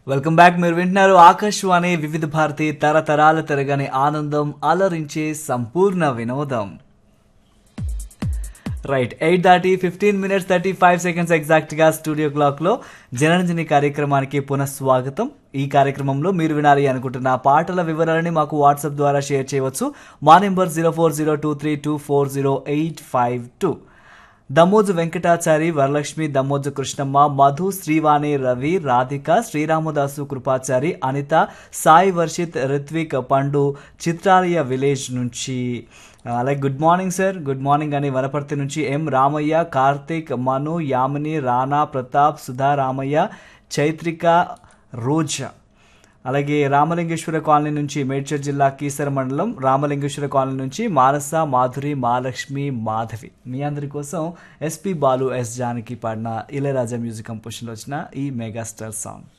welcome back మీరు వింటున్నారు ఆకాశవాణి వివిధ భారతి తరతరాల తిరగని ఆనందం అలరించే సంపూర్ణ వినోదం రైట్ ఎయిట్ దాటి fifteen minutes thirty five seconds ఎగ్జాక్ట్గా స్టూడియో క్లాక్లో జనరంజని కార్యక్రమానికి పునఃస్వాగతం ఈ కార్యక్రమంలో మీరు వినాలి అనుకుంటున్న పాటల వివరాలని మాకు వాట్సాప్ ద్వారా షేర్ చేయవచ్చు మా number zero four zero two three two four zero eight five two Dammoju Venkatachari Varalakshmi Dammoju Krishnamma Madhu Srivani Ravi Radhika Sriramadasu Krupachari Anitha Sai Varshith Ritvik Pandu Chitralaya village నుంచి అలాగే good morning sir good morning అని వనపర్తి నుంచి ఎం రామయ్య కార్తిక్ మను యామిని రానా ప్రతాప్ సుధా రామయ్య చైత్రిక రోజా అలాగే రామలింగేశ్వర కాలనీ నుంచి మేడ్చల్ జిల్లా కీసర మండలం రామలింగేశ్వర కాలనీ నుంచి మానస మాధురి మహాలక్ష్మి మాధవి మీ అందరి కోసం ఎస్పి బాలు ఎస్ జానకి పాడిన ఇళయరాజా మ్యూజిక్ కంపోజిషన్లో వచ్చిన ఈ మెగాస్టార్ సాంగ్